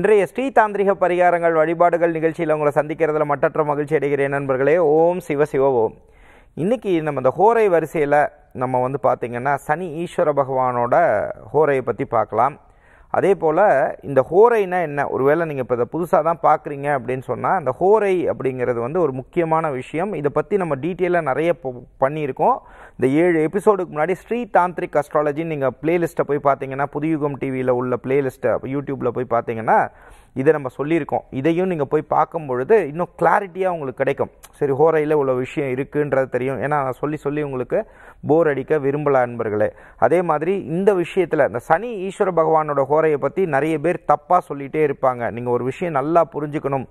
இன்றைய ஸ்ரீ தாந்திரிக பரிகாரங்கள் வழிபாடுகள் நிகழ்ச்சியில் உங்களை சந்திக்கிறதுல மட்டற்ற மகிழ்ச்சி அடைகிறேன் நண்பர்களே ஓம் சிவ சிவ ஓம் இன்னைக்கு நம்ம இந்த ஹோரை வரிசையில் நம்ம வந்து பார்த்திங்கன்னா சனி ஈஸ்வர பகவானோட ஹோரையை பற்றி பார்க்கலாம் அதே போல் இந்த ஹோரைனா என்ன ஒருவேளை நீங்கள் இப்போ இதை புதுசாக தான் பார்க்குறீங்க அப்படின்னு சொன்னால் அந்த ஹோரை அப்படிங்கிறது வந்து ஒரு முக்கியமான விஷயம் இதை பற்றி நம்ம டீட்டெயிலாக நிறைய ப- பண்ணியிருக்கோம் இந்த ஏழு எபிசோடுக்கு முன்னாடி ஸ்ரீ தாந்திரிக் அஸ்ட்ராலஜின்னு நீங்கள் பிளேலிஸ்ட்டை போய் பார்த்தீங்கன்னா புதுயுகம் டிவியில் உள்ள பிளேலிஸ்ட்டை யூடியூப்பில் போய் பார்த்தீங்கன்னா இதை நம்ம சொல்லியிருக்கோம் இதையும் நீங்கள் போய் பார்க்கும் பொழுது இன்னும் கிளாரிட்டியாக உங்களுக்கு கிடைக்கும் சரி ஹோரையில் உள்ள விஷயம் இருக்குன்றது தெரியும் ஏன்னா நான் சொல்லி சொல்லி உங்களுக்கு போர் அடிக்க விரும்பல அன்பர்களே அதே மாதிரி இந்த விஷயத்தில் இந்த சனி ஈஸ்வர பகவானோட ஹோரையை பற்றி நிறைய பேர் தப்பாக சொல்லிகிட்டே இருப்பாங்க நீங்கள் ஒரு விஷயம் நல்லா புரிஞ்சுக்கணும்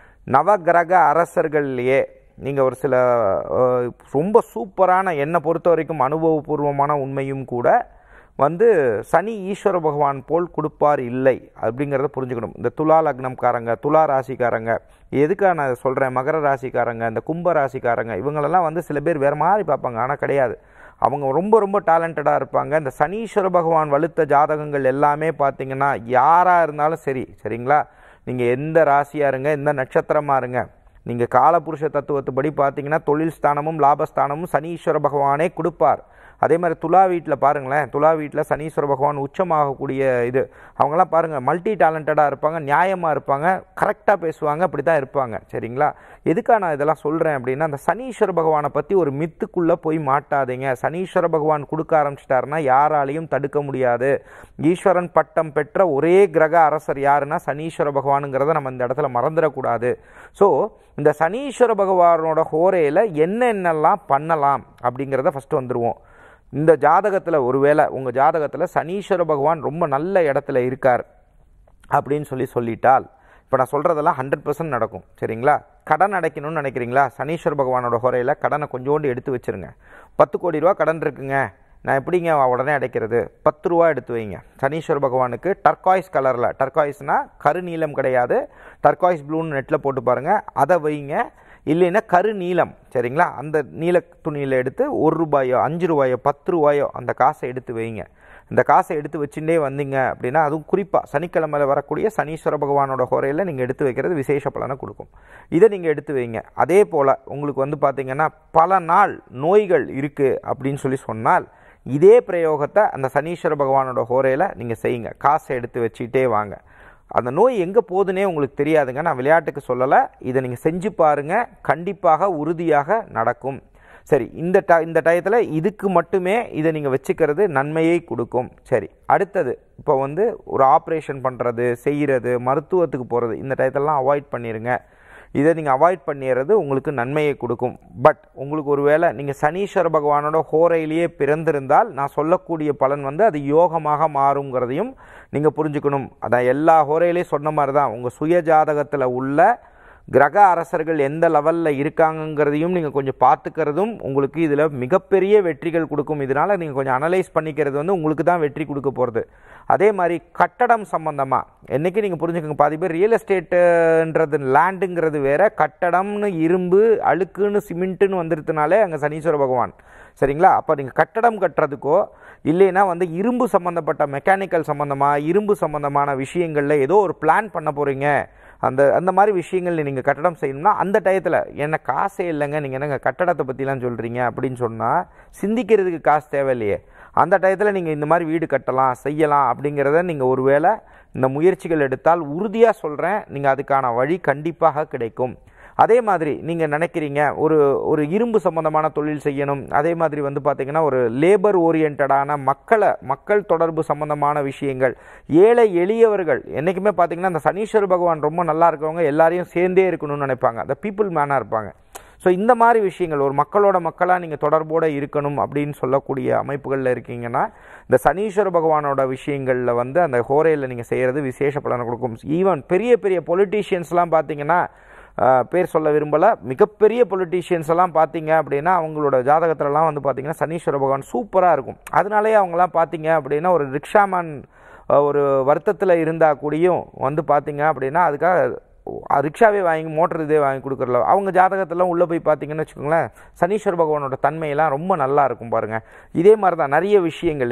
நவகிரக அரசர்கள்லையே நீங்கள் ஒரு சில அஹ், ரொம்ப சூப்பரான என்னை பொறுத்த வரைக்கும் அனுபவபூர்வமான உண்மையும் கூட வந்து சனி ஈஸ்வர பகவான் போல் கொடுப்பார் இல்லை அப்படிங்கிறத புரிஞ்சுக்கணும் இந்த துலா லக்னம்காரங்க துலா ராசிக்காரங்க எதுக்காக நான் சொல்கிறேன் மகர ராசிக்காரங்க இந்த கும்ப ராசிக்காரங்க இவங்களெல்லாம் வந்து சில பேர் வேறு மாதிரி பார்ப்பாங்க ஆனால் கிடையாது அவங்க ரொம்ப ரொம்ப டேலண்டடாக இருப்பாங்க இந்த சனீஸ்வர பகவான் வலுத்த ஜாதகங்கள் எல்லாமே பார்த்தீங்கன்னா யாராக இருந்தாலும் சரி சரிங்களா நீங்கள் எந்த ராசியாக இருங்க எந்த நட்சத்திரமாக இருங்க நீங்கள் காலபுருஷ தத்துவத்துப்படி பார்த்தீங்கன்னா தொழில் ஸ்தானமும் லாபஸ்தானமும் சனீஸ்வர பகவானே கொடுப்பார் அதே மாதிரி துலா வீட்டில் பாருங்களேன் துலா வீட்டில் சனீஸ்வர பகவான் உச்சமாகக்கூடிய இது அவங்களாம் பாருங்கள் மல்டி டேலண்டடாக இருப்பாங்க நியாயமாக இருப்பாங்க கரெக்டாக பேசுவாங்க அப்படி தான் இருப்பாங்க சரிங்களா எதுக்காக நான் இதெல்லாம் சொல்கிறேன் அப்படின்னா அந்த சனீஸ்வர பகவானை பற்றி ஒரு மித்துக்குள்ளே போய் மாட்டாதீங்க சனீஸ்வர பகவான் கொடுக்க ஆரம்பிச்சிட்டாருன்னா யாராலையும் தடுக்க முடியாது ஈஸ்வரன் பட்டம் பெற்ற ஒரே கிரக அரசர் யாருன்னா சனீஸ்வர பகவானுங்கிறத நம்ம இந்த இடத்துல மறந்துடக்கூடாது ஸோ இந்த சனீஸ்வர பகவானோட ஹோரையில் என்னென்னலாம் பண்ணலாம் அப்படிங்கிறத ஃபஸ்ட்டு வந்துடுவோம் இந்த ஜாதகத்தில் ஒருவேளை உங்கள் ஜாதகத்தில் சனீஸ்வர பகவான் ரொம்ப நல்ல இடத்துல இருக்கார் அப்படின்னு சொல்லி சொல்லிட்டால் இப்போ நான் சொல்கிறதெல்லாம் ஹண்ட்ரட் பர்சன்ட் நடக்கும் சரிங்களா கடன் அடைக்கணும்னு நினைக்கிறீங்களா சனீஸ்வர பகவானோட குறையில் கடனை கொஞ்சோண்டு எடுத்து வச்சிருங்க பத்து கோடி ரூபா கடன் இருக்குங்க நான் எப்படிங்க உடனே அடைக்கிறது பத்து ரூபா எடுத்து வைங்க சனீஸ்வர பகவானுக்கு டர்காய்ஸ் கலரில் டர்காய்ஸ்னா கருநீலம் கிடையாது டர்காய்ஸ் ப்ளூன்னு நெட்டில் போட்டு பாருங்கள் அதை வைங்க இல்லைன்னா கருநீலம் சரிங்களா அந்த நீல துணியில் எடுத்து ஒரு ரூபாயோ அஞ்சு ரூபாயோ பத்து ரூபாயோ அந்த காசை எடுத்து வைங்க இந்த காசை எடுத்து வச்சுட்டே வந்தீங்க அப்படின்னா அதுவும் குறிப்பாக சனிக்கிழமையில் வரக்கூடிய சனீஸ்வர பகவானோட குறையில் நீங்கள் எடுத்து வைக்கிறது விசேஷ பலனை கொடுக்கும் இதை நீங்கள் எடுத்து வைங்க அதே போல் உங்களுக்கு வந்து பார்த்தீங்கன்னா பல நாள் நோய்கள் இருக்குது அப்படின்னு சொல்லி சொன்னால் இதே பிரயோகத்தை அந்த சனீஸ்வர பகவானோட ஹோரையில் நீங்கள் செய்யுங்க காசை எடுத்து வச்சுக்கிட்டே வாங்க அந்த நோய் எங்கே போகுதுன்னே உங்களுக்கு தெரியாதுங்க நான் விளையாட்டுக்கு சொல்லலை இதை நீங்கள் செஞ்சு பாருங்கள் கண்டிப்பாக உறுதியாக நடக்கும் சரி இந்த ட இந்த டயத்தில் இதுக்கு மட்டுமே இதை நீங்கள் வச்சுக்கிறது நன்மையை கொடுக்கும் சரி அடுத்தது இப்போ வந்து ஒரு ஆப்ரேஷன் பண்ணுறது செய்கிறது மருத்துவத்துக்கு போகிறது இந்த டயத்தெல்லாம் அவாய்ட் பண்ணிடுங்க இதை நீங்கள் அவாய்ட் பண்ணிடுறது உங்களுக்கு நன்மையை கொடுக்கும் பட் உங்களுக்கு ஒருவேளை நீங்கள் சனீஸ்வர பகவானோட ஹோரையிலேயே பிறந்திருந்தால் நான் சொல்லக்கூடிய பலன் வந்து அது யோகமாக மாறுங்கிறதையும் நீங்கள் புரிஞ்சுக்கணும் அதான் எல்லா ஹோரையிலையும் சொன்ன மாதிரி தான் உங்கள் சுய ஜாதகத்தில் உள்ள கிரக அரசர்கள் எந்த லெவலில் இருக்காங்கங்கிறதையும் நீங்கள் கொஞ்சம் பார்த்துக்கிறதும் உங்களுக்கு இதில் மிகப்பெரிய வெற்றிகள் கொடுக்கும் இதனால் நீங்கள் கொஞ்சம் அனலைஸ் பண்ணிக்கிறது வந்து உங்களுக்கு தான் வெற்றி கொடுக்க போகிறது அதே மாதிரி கட்டடம் சம்பந்தமாக என்றைக்கு நீங்கள் புரிஞ்சுக்கோங்க பாதி பேர் ரியல் எஸ்டேட்டுன்றது லேண்டுங்கிறது வேற கட்டடம்னு இரும்பு அழுக்குன்னு சிமெண்ட்டுன்னு வந்துருதுனாலே அங்கே சனீஸ்வர பகவான் சரிங்களா அப்போ நீங்கள் கட்டடம் கட்டுறதுக்கோ இல்லைன்னா வந்து இரும்பு சம்மந்தப்பட்ட மெக்கானிக்கல் சம்மந்தமாக இரும்பு சம்மந்தமான விஷயங்களில் ஏதோ ஒரு பிளான் பண்ண போகிறீங்க அந்த அந்த மாதிரி விஷயங்கள் நீங்கள் கட்டடம் செய்யணும்னா அந்த டயத்தில் என்ன காசே இல்லைங்க நீங்கள் என்னங்க கட்டடத்தை பற்றிலாம் சொல்கிறீங்க அப்படின்னு சொன்னால் சிந்திக்கிறதுக்கு காசு தேவையில்லையே அந்த டயத்தில் நீங்கள் இந்த மாதிரி வீடு கட்டலாம் செய்யலாம் அப்படிங்கிறத நீங்கள் ஒருவேளை இந்த முயற்சிகள் எடுத்தால் உறுதியாக சொல்கிறேன் நீங்கள் அதுக்கான வழி கண்டிப்பாக கிடைக்கும் அதே மாதிரி நீங்கள் நினைக்கிறீங்க ஒரு ஒரு இரும்பு சம்பந்தமான தொழில் செய்யணும் அதே மாதிரி வந்து பார்த்தீங்கன்னா ஒரு லேபர் ஓரியன்டான மக்களை மக்கள் தொடர்பு சம்பந்தமான விஷயங்கள் ஏழை எளியவர்கள் என்றைக்குமே பார்த்தீங்கன்னா அந்த சனீஸ்வர பகவான் ரொம்ப நல்லா இருக்கவங்க எல்லாரையும் சேர்ந்தே இருக்கணும்னு நினைப்பாங்க அந்த பீப்புள் மேனாக இருப்பாங்க ஸோ இந்த மாதிரி விஷயங்கள் ஒரு மக்களோட மக்களாக நீங்கள் தொடர்போடு இருக்கணும் அப்படின்னு சொல்லக்கூடிய அமைப்புகளில் இருக்கீங்கன்னா இந்த சனீஸ்வர பகவானோட விஷயங்களில் வந்து அந்த ஹோரையில் நீங்கள் செய்கிறது விசேஷ பலனை கொடுக்கும் ஈவன் பெரிய பெரிய பொலிட்டீஷியன்ஸ்லாம் பார்த்தீங்கன்னா ஆஹ், பேர் சொல்ல விரும்பலை மிகப்பெரிய பொலிட்டீஷியன்ஸ் எல்லாம் பார்த்தீங்க அப்படின்னா அவங்களோட ஜாதகத்துலலாம் வந்து பார்த்தீங்கன்னா சனீஸ்வர பகவான் சூப்பராக இருக்கும் அதனாலேயே அவங்களாம் பார்த்தீங்க அப்படின்னா ஒரு ரிக்ஷாமேன் அஹ், ஒரு வருத்தத்தில் இருந்தால் கூடயும் வந்து பார்த்தீங்க அப்படின்னா அதுக்காக அஹ், ரிக்ஷாவே வாங்கி மோட்டர் இதே வாங்கி கொடுக்குறல அவங்க ஜாதகத்தெல்லாம் உள்ளே போய் பார்த்தீங்கன்னு வச்சுக்கோங்களேன் சனீஸ்வர பகவானோட தன்மையெல்லாம் ரொம்ப நல்லா இருக்கும் பாருங்கள் இதே மாதிரி தான் நிறைய விஷயங்கள் இல்லையா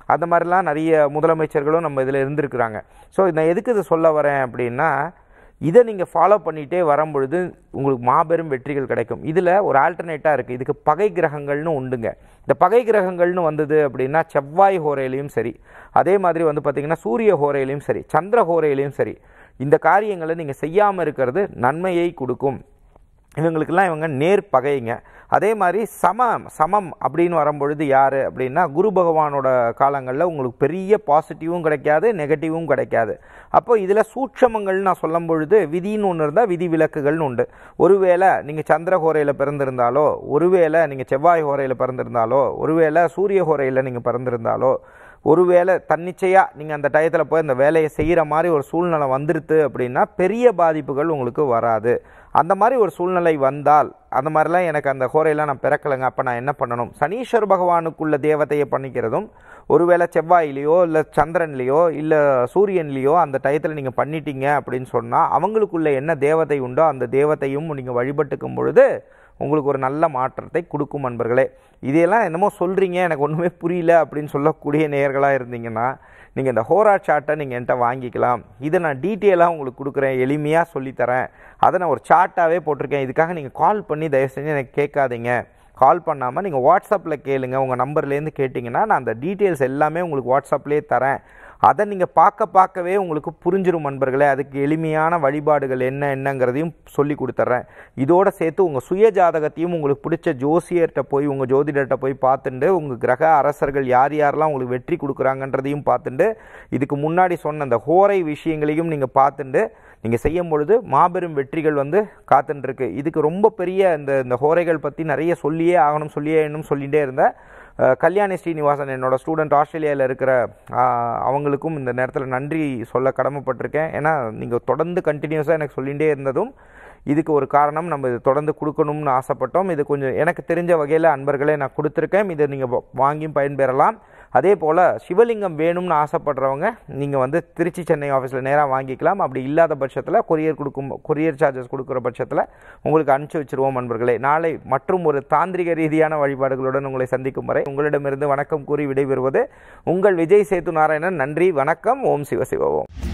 அந்த மாதிரிலாம் நிறைய முதலமைச்சர்களும் நம்ம இதில் இருந்திருக்கிறாங்க ஸோ நான் எதுக்கு இதை சொல்ல வரேன் அப்படின்னா இதை நீங்கள் ஃபாலோ பண்ணிகிட்டே வரும்பொழுது உங்களுக்கு மாபெரும் வெற்றிகள் கிடைக்கும் இதில் ஒரு ஆல்டர்னேட்டாக இருக்குது இதுக்கு பகை கிரகங்கள்னு உண்டுங்க இந்த பகை கிரகங்கள்னு வந்தது அப்படின்னா செவ்வாய் ஹோரையிலையும் சரி அதே மாதிரி வந்து பார்த்திங்கன்னா சூரிய ஹோரையிலையும் சரி சந்திர ஹோரையிலையும் சரி இந்த காரியங்களை நீங்கள் செய்யாமல் இருக்கிறது நன்மையை கொடுக்கும் இவங்களுக்கெல்லாம் இவங்க நேர் பகைங்க அதே மாதிரி சமம் சமம் அப்படின்னு வரும்பொழுது யார் அப்படின்னா குரு பகவானோட காலங்களில் உங்களுக்கு பெரிய பாசிட்டிவும் கிடைக்காது நெகட்டிவும் கிடைக்காது அப்போ இதில் சூட்சமங்கள்னு நான் சொல்லும் பொழுது விதின்னு ஒன்று இருந்தால் விதி விலக்குகள்னு உண்டு ஒருவேளை நீங்கள் சந்திர ஹோரையில் பிறந்திருந்தாலோ ஒருவேளை நீங்கள் செவ்வாய் ஹோரையில் பிறந்திருந்தாலோ ஒருவேளை சூரிய ஹோரையில் நீங்கள் பிறந்திருந்தாலோ ஒருவேளை தன்னிச்சையாக நீங்கள் அந்த டயத்தில் போய் அந்த வேலையை செய்கிற மாதிரி ஒரு சூழ்நிலை வந்துடுது அப்படின்னா பெரிய பாதிப்புகள் உங்களுக்கு வராது அந்த மாதிரி ஒரு சூழ்நிலை வந்தால் அந்த மாதிரிலாம் எனக்கு அந்த ஹோரையெல்லாம் நான் பிறக்கலைங்க அப்போ நான் என்ன பண்ணணும் சனீஸ்வர பகவானுக்குள்ள தேவதையை பண்ணிக்கிறதும் ஒருவேளை செவ்வாயிலையோ இல்லை சந்திரன்லேயோ இல்லை சூரியன்லேயோ அந்த டயத்தில் நீங்கள் பண்ணிட்டீங்க அப்படின்னு சொன்னால் அவங்களுக்குள்ள என்ன தேவதை உண்டோ அந்த தேவதையும் நீங்கள் வழிபட்டுக்கும் பொழுது உங்களுக்கு ஒரு நல்ல மாற்றத்தை கொடுக்கும் நண்பர்களே இதையெல்லாம் என்னமோ சொல்கிறீங்க எனக்கு ஒன்றுமே புரியல அப்படின்னு சொல்லக்கூடிய நேயர்களாக இருந்தீங்கன்னா நீங்கள் இந்த ஹோரா சார்ட்டை நீங்கள் என்கிட்ட வாங்கிக்கலாம் இதை நான் டீட்டெயிலாக உங்களுக்கு கொடுக்குறேன் எளிமையாக சொல்லித்தரேன் அதை நான் ஒரு சார்ட்டாகவே போட்டிருக்கேன் இதுக்காக நீங்கள் கால் பண்ணி தயவு செஞ்சு எனக்கு கேட்காதீங்க கால் பண்ணாமல் நீங்கள் வாட்ஸ்அப்பில் கேளுங்க உங்கள் நம்பர்லேருந்து கேட்டிங்கன்னா நான் அந்த டீட்டெயில்ஸ் எல்லாமே உங்களுக்கு வாட்ஸ்அப்லேயே தரேன் அதை நீங்கள் பார்க்க பார்க்கவே உங்களுக்கு புரிஞ்சிரும் நண்பர்களே அதுக்கு எளிமையான வழிபாடுகள் என்ன என்னங்கிறதையும் சொல்லி கொடுத்துட்றேன் இதோட சேர்த்து உங்கள் சுய ஜாதகத்தையும் உங்களுக்கு பிடிச்ச ஜோசியர்கிட்ட போய் உங்கள் ஜோதிடர்கிட்ட போய் பார்த்துட்டு உங்கள் கிரக அரசர்கள் யார் யாரெல்லாம் உங்களுக்கு வெற்றி கொடுக்குறாங்கன்றதையும் பார்த்துட்டு இதுக்கு முன்னாடி சொன்ன அந்த ஹோரை விஷயங்களையும் நீங்கள் பார்த்துட்டு நீங்கள் செய்யும் பொழுது மாபெரும் வெற்றிகள் வந்து காத்துட்டுருக்கு இதுக்கு ரொம்ப பெரிய இந்த இந்த ஹோரைகள் பற்றி நிறைய சொல்லியே ஆகணும் சொல்லியே இன்னும் சொல்லிகிட்டே இருந்தேன் அஹ், கல்யாணி ஸ்ரீனிவாசன் என்னோட ஸ்டூடெண்ட் ஆஸ்திரேலியாவில் இருக்கிற ஆஹ், அவங்களுக்கும் இந்த நேரத்தில் நன்றி சொல்ல கடமைப்பட்டிருக்கேன் ஏன்னா நீங்கள் தொடர்ந்து கண்டினியூஸாக எனக்கு சொல்லிகிட்டே இருந்ததும் இதுக்கு ஒரு காரணம் நம்ம இது தொடர்ந்து கொடுக்கணும்னு ஆசைப்பட்டோம் இது கொஞ்சம் எனக்கு தெரிஞ்ச வகையில் அன்பர்களே நான் கொடுத்துருக்கேன் இதை நீங்கள் வாங்கியும் பயன்பெறலாம் அதே போல் சிவலிங்கம் வேணும்னு ஆசைப்படுறவங்க நீங்கள் வந்து திருச்சி சென்னை ஆஃபீஸில் நேராக வாங்கிக்கலாம் அப்படி இல்லாத பட்சத்தில் கொரியர் கொடுக்கும் கொரியர் சார்ஜஸ் கொடுக்குற பட்சத்தில் உங்களுக்கு அனுப்பிச்சி வச்சிருவோம் நண்பர்களே நாளை மற்றும் ஒரு தாந்திரிக ரீதியான வழிபாடுகளுடன் உங்களை சந்திக்கும் வரை உங்களிடமிருந்து வணக்கம் கூறி விடைபெறுவது உங்கள் விஜய் சேத்து நாராயணன் நன்றி வணக்கம் ஓம் சிவ சிவ ஓம்